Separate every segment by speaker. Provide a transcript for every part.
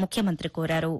Speaker 1: ముఖ్యమంత్రి కోరారు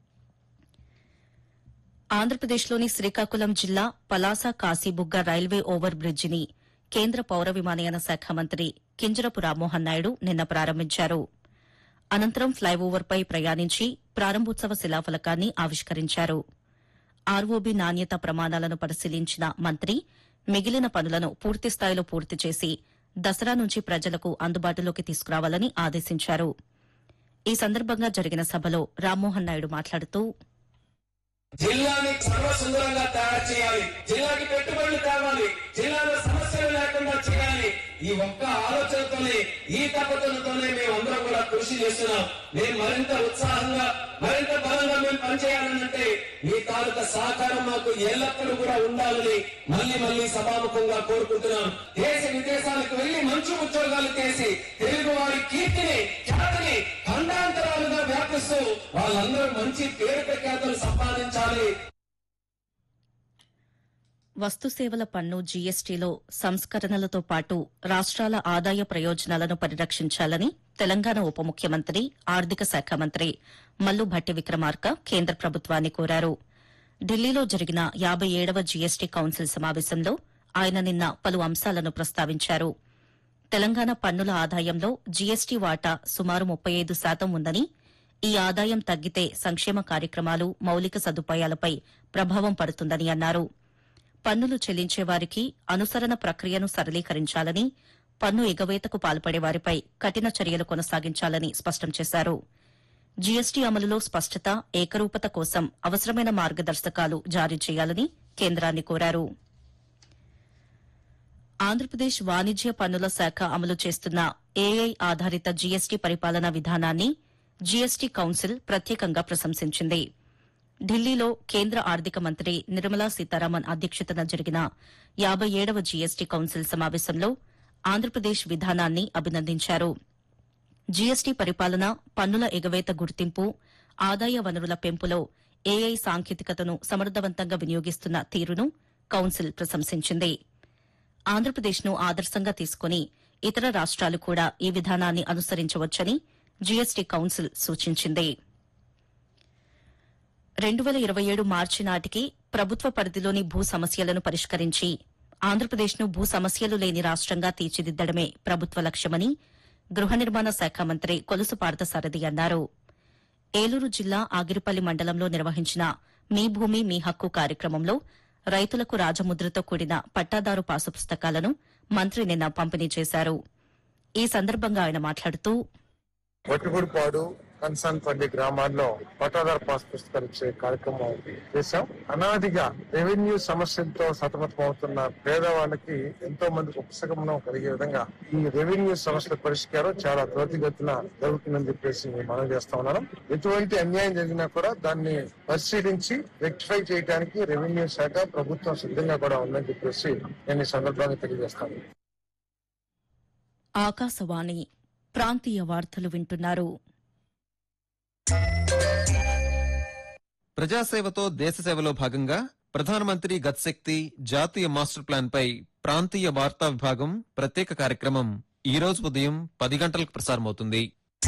Speaker 1: ఆంధ్రప్రదేశ్లోని శ్రీకాకుళం జిల్లా పలాస కాశీబుగ్గ రైల్వే ఓవర్ బ్రిడ్జిని కేంద్ర పౌర విమానయాన శాఖ మంత్రి కింజరపు రామ్మోహన్ నాయుడు నిన్న ప్రారంభించారు అనంతరం ఫ్లైఓవర్పై ప్రయాణించి ప్రారంభోత్సవ శిలాఫలకాన్ని ఆవిష్కరించారు ఆర్ఓబీ నాణ్యత ప్రమాణాలను పరిశీలించిన మంత్రి మిగిలిన పనులను పూర్తిస్థాయిలో పూర్తి చేసి దసరా నుంచి ప్రజలకు అందుబాటులోకి తీసుకురావాలని ఆదేశించారు ఈ సందర్భంగా జరిగిన సభలో రామ్మోహన్ నాయుడు మాట్లాడుతూ
Speaker 2: జిల్లాని సర్వసుందరంగా తయారు చేయాలి జిల్లాకి పెట్టుబడులు తేవాలి జిల్లాలో సమస్యలు లేకుండా చేయాలి ఈ ఒక్క ఆలోచనతోనే ఈ తపతలతోనే మేము అందరం కూడా కృషి చేస్తున్నాం మేము మరింత ఉత్సాహంగా మరింత బలంగా మేము పనిచేయాలనంటే మీ తాలూకా సహకారం మాకు ఎల్లప్పుడూ కూడా ఉండాలని మళ్ళీ మళ్ళీ సభాముఖంగా కోరుకుంటున్నాం దేశ విదేశాలకు వెళ్లి మంచి ఉద్యోగాలు చేసి తెలుగు వారి కీర్తిని ఖ్యాతిని ఖండాంతరాలుగా వ్యాపిస్తూ వాళ్ళందరూ మంచి పేరు ప్రఖ్యాతులు సంపాదించాలి
Speaker 1: వస్తుసేవల పన్ను జీఎస్టీలో సంస్కరణలతో పాటు రాష్ట్రాల ఆదాయ ప్రయోజనాలను పరిరక్షించాలని తెలంగాణ ఉప ముఖ్యమంత్రి ఆర్థిక శాఖ మంత్రి మల్లు భట్టి విక్రమార్క కేంద్ర ప్రభుత్వాన్ని కోరారు ఢిల్లీలో జరిగిన యాబై ఏడవ జీఎస్టీ కౌన్సిల్ సమావేశంలో ఆయన నిన్న పలు అంశాలను ప్రస్తావించారు తెలంగాణ పన్నుల ఆదాయంలో జీఎస్టీ వాటా సుమారు ముప్పై ఐదు శాతం ఉందని ఈ ఆదాయం తగ్గితే సంక్షేమ కార్యక్రమాలు మౌలిక సదుపాయాలపై ప్రభావం పడుతుందని అన్నారు పన్నులు చెల్లించే వారికి అనుసరణ ప్రక్రియను సరళీకరించాలని పన్ను ఎగవేతకు పాల్పడే వారిపై కఠిన చర్యలు కొనసాగించాలని స్పష్టం చేశారు జీఎస్టీ అమలులో స్పష్టత ఏకరూపత కోసం అవసరమైన మార్గదర్శకాలు జారీ చేయాలని కేంద్రాన్ని కోరారు ఆంధ్రప్రదేశ్ వాణిజ్య పన్నుల శాఖ అమలు చేస్తున్న ఏఐ ఆధారిత జీఎస్టీ పరిపాలనా విధానాన్ని జీఎస్టీ కౌన్సిల్ ప్రత్యేకంగా ప్రశంసించింది ఢిల్లీలో కేంద్ర ఆర్థిక మంత్రి నిర్మలా సీతారామన్ అధ్యక్షతన జరిగిన యాబై ఏడవ జీఎస్టీ కౌన్సిల్ సమావేశంలో ఆంధ్రప్రదేశ్ విధానాన్ని అభినందించారు జీఎస్టీ పరిపాలన పన్నుల ఎగవేత గుర్తింపు ఆదాయ వనరుల పెంపులో ఏఐ సాంకేతికతను సమర్థవంతంగా వినియోగిస్తున్న తీరును కౌన్సిల్ ప్రశంసించింది ఆంధ్రప్రదేశ్ను ఆదర్శంగా తీసుకుని ఇతర రాష్ట్రాలు కూడా ఈ విధానాన్ని అనుసరించవచ్చని జీఎస్టీ కౌన్సిల్ సూచించింది రెండు వేల ఇరవై ఏడు మార్చి నాటికి ప్రభుత్వ పరిధిలోని భూ సమస్యలను పరిష్కరించి ఆంధ్రప్రదేశ్ను భూ సమస్యలు లేని రాష్ట్రంగా తీర్చిదిద్దడమే ప్రభుత్వ లక్ష్యమని గృహ నిర్మాణ శాఖ మంత్రి కొలుసు పార్థసారథి అన్నారు ఏలూరు జిల్లా ఆగిరిపల్లి మండలంలో నిర్వహించిన మీ భూమి మీ హక్కు కార్యక్రమంలో రైతులకు రాజముద్రతో కూడిన పట్టాదారు పాసు పుస్తకాలను మంత్రి నిన్న పంపిణీ చేశారు ఈ సందర్భంగా ఆయన మాట్లాడుతూ
Speaker 3: వట్టుగుడిపాడు కన్సన్పల్లి గ్రామాల్లో పట్టాదారు పాస్ పుస్తకాలు ఇచ్చే కార్యక్రమం చేశాం అనాదిగా రెవెన్యూ సమస్యలతో సతమతం అవుతున్న పేదవాళ్ళకి ఎంతో మందికి ఉపశమనం కలిగే విధంగా ఈ రెవెన్యూ సమస్యల పరిష్కారం చాలా త్వరితగతిన జరుగుతుందని చెప్పేసి మనం చేస్తా ఉన్నాం ఎటువంటి అన్యాయం జరిగినా కూడా దాన్ని పరిశీలించి రెక్టిఫై చేయడానికి రెవెన్యూ శాఖ ప్రభుత్వం సిద్ధంగా కూడా ఉందని చెప్పేసి నేను ఈ సందర్భంగా తెలియజేస్తాను
Speaker 1: ఆకాశవాణి ప్రాంతీయ వార్తలు వింటున్నారు
Speaker 4: ప్రజాసేవతో దేశసేవలో భాగంగా ప్రధానమంత్రి గత్శక్తి జాతీయ మాస్టర్ ప్లాన్ పై ప్రాంతీయ వార్తా విభాగం ప్రత్యేక కార్యక్రమం ఈ రోజు ఉదయం పది గంటలకు ప్రసారమవుతుంది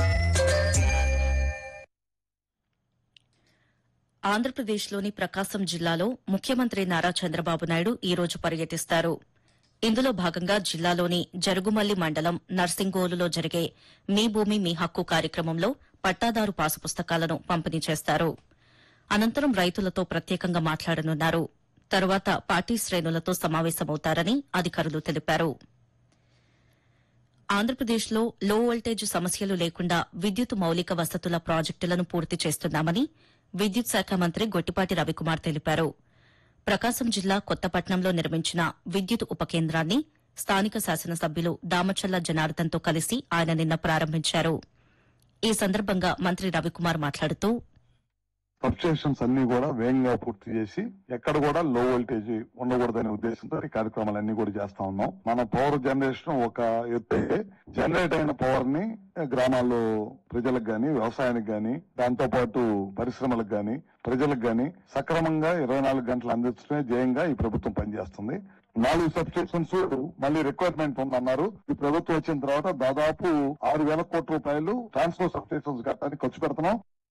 Speaker 1: ఆంధ్రప్రదేశ్లోని ప్రకాశం జిల్లాలో ముఖ్యమంత్రి నారా చంద్రబాబు నాయుడు ఈ రోజు పర్యటిస్తారు ఇందులో భాగంగా జిల్లాలోని జరుగుమల్లి మండలం నర్సింగోలులో జరిగే మీ భూమి మీ హక్కు కార్యక్రమంలో పట్టాదారు పాసు పుస్తకాలను పంపిణీ చేస్తారు అనంతరం రైతులతో ప్రత్యేకంగా మాట్లాడనున్నారు తరువాత పార్టీ శ్రేణులతో సమావేశమవుతారని అధికారులు తెలిపారు ఆంధ్రప్రదేశ్లో లో వోల్టేజ్ సమస్యలు లేకుండా విద్యుత్ మౌలిక వసతుల ప్రాజెక్టులను పూర్తి చేస్తున్నామని విద్యుత్ శాఖ మంత్రి గొట్టిపాటి రవికుమార్ తెలిపారు ప్రకాశం జిల్లా కొత్తపట్నంలో నిర్మించిన విద్యుత్ ఉప కేంద్రాన్ని స్థానిక శాసనసభ్యులు దామచల్ల జనార్దన్తో కలిసి ఆయన నిన్న ప్రారంభించారు ఈ సందర్భంగా మంత్రి రవికుమార్ మాట్లాడుతూ
Speaker 5: సబ్స్టేషన్స్ అన్ని కూడా వేగంగా పూర్తి చేసి ఎక్కడ కూడా లో వోల్టేజ్ ఉండకూడదనే ఉద్దేశంతో ఈ కార్యక్రమాలన్నీ కూడా చేస్తా ఉన్నాం మన పవర్ జనరేషన్ ఒక ఎత్తే జనరేట్ అయిన పవర్ ని గ్రామాల్లో ప్రజలకు గాని వ్యవసాయానికి గాని దాంతో పాటు పరిశ్రమలకు గాని ప్రజలకు గాని సక్రమంగా ఇరవై నాలుగు గంటలు అందించడమే ధ్యేయంగా ఈ ప్రభుత్వం పనిచేస్తుంది నాలుగు సబ్స్టేషన్స్ మళ్ళీ రిక్వైర్మెంట్ ఉందన్నారు ఈ ప్రభుత్వం వచ్చిన తర్వాత దాదాపు ఆరు వేల కోట్ల రూపాయలు ట్రాన్స్ఫర్ సబ్స్టేషన్స్ కట్టడానికి ఖర్చు పెడుతున్నాం